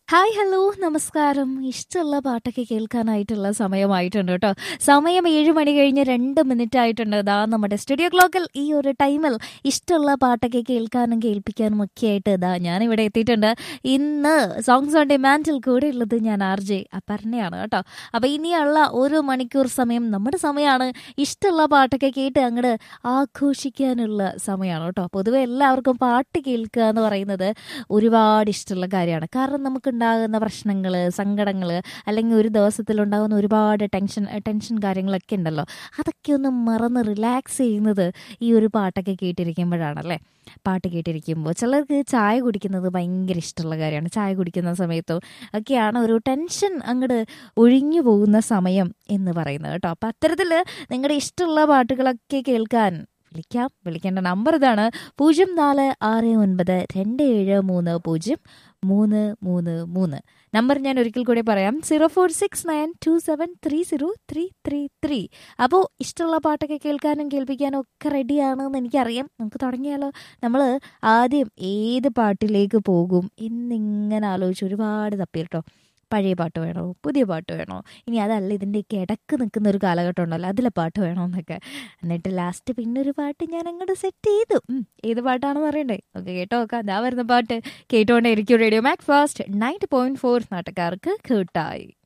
hi hello നമസ്കാരം ഇഷ്ടമുള്ള പാട്ടൊക്കെ കേൾക്കാനായിട്ടുള്ള സമയമായിട്ടുണ്ട് കേട്ടോ സമയം ഏഴ് മണി കഴിഞ്ഞ് രണ്ട് മിനിറ്റ് ആയിട്ടുണ്ട് ഇതാ നമ്മുടെ സ്റ്റുഡിയോ ക്ലോക്കിൽ ഈ ഒരു ടൈമിൽ ഇഷ്ടമുള്ള പാട്ടൊക്കെ കേൾക്കാനും കേൾപ്പിക്കാനും ഒക്കെ ആയിട്ട് ഇതാ ഞാനിവിടെ എത്തിയിട്ടുണ്ട് ഇന്ന് സോങ്സ് ഓൺ ഡിമാൻഡിൽ കൂടെ ഉള്ളത് ഞാൻ ആർ ജെ അപർണയാണ് കേട്ടോ അപ്പോൾ ഇനിയുള്ള ഒരു മണിക്കൂർ സമയം നമ്മുടെ സമയമാണ് ഇഷ്ടമുള്ള പാട്ടൊക്കെ കേട്ട് അങ്ങോട്ട് ആഘോഷിക്കാനുള്ള സമയമാണ് കേട്ടോ പൊതുവെ എല്ലാവർക്കും പാട്ട് കേൾക്കുക എന്ന് പറയുന്നത് ഒരുപാട് ഇഷ്ടമുള്ള കാര്യമാണ് കാരണം നമുക്കുണ്ടാകുന്ന പ്രശ്നങ്ങൾ സങ്കടങ്ങൾ അല്ലെങ്കിൽ ഒരു ദിവസത്തിലുണ്ടാകുന്ന ഒരുപാട് ടെൻഷൻ ടെൻഷൻ കാര്യങ്ങളൊക്കെ ഉണ്ടല്ലോ അതൊക്കെ ഒന്ന് മറന്ന് റിലാക്സ് ചെയ്യുന്നത് ഈ ഒരു പാട്ടൊക്കെ കേട്ടിരിക്കുമ്പോഴാണല്ലേ പാട്ട് കേട്ടിരിക്കുമ്പോൾ ചിലർക്ക് ചായ കുടിക്കുന്നത് ഭയങ്കര ഇഷ്ടമുള്ള കാര്യമാണ് ചായ കുടിക്കുന്ന സമയത്തും ഒക്കെയാണ് ഒരു ടെൻഷൻ അങ്ങോട്ട് ഒഴിഞ്ഞു പോകുന്ന സമയം എന്ന് പറയുന്നത് കേട്ടോ അപ്പം അത്തരത്തിൽ നിങ്ങളുടെ ഇഷ്ടമുള്ള പാട്ടുകളൊക്കെ കേൾക്കാൻ വിളിക്കാം വിളിക്കേണ്ട നമ്പർ ഇതാണ് പൂജ്യം നാല് ആറ് ഒൻപത് രണ്ട് ഏഴ് മൂന്ന് പൂജ്യം മൂന്ന് മൂന്ന് മൂന്ന് നമ്പർ ഞാൻ ഒരിക്കൽ കൂടി പറയാം zero four six nine two seven three zero three three three അപ്പോൾ ഇഷ്ടമുള്ള പാട്ടൊക്കെ കേൾക്കാനും കേൾപ്പിക്കാനും ഒക്കെ റെഡിയാണെന്ന് എനിക്കറിയാം നമുക്ക് തുടങ്ങിയാലോ നമ്മൾ ആദ്യം ഏത് പാട്ടിലേക്ക് പോകും എന്നിങ്ങനെ ആലോചിച്ച് ഒരുപാട് തപ്പി കേട്ടോ പഴയ പാട്ട് വേണോ പുതിയ പാട്ട് വേണോ ഇനി അതല്ല ഇതിൻ്റെയൊക്കെ ഇടക്ക് നിൽക്കുന്ന ഒരു കാലഘട്ടം ഉണ്ടല്ലോ അതിലെ പാട്ട് വേണോ എന്നൊക്കെ എന്നിട്ട് ലാസ്റ്റ് പിന്നെ ഒരു പാട്ട് ഞാൻ അങ്ങോട്ട് സെറ്റ് ചെയ്തു ഉം, ഏത് പാട്ടാണെന്ന് അറിയണ്ടേ ഓക്കെ കേട്ടോ നോക്കാം അതാ വരുന്ന പാട്ട് കേട്ടോണ്ടേ ഇരിക്കും radio Macfast ninety point four നാട്ടുകാർക്ക് കേട്ടായി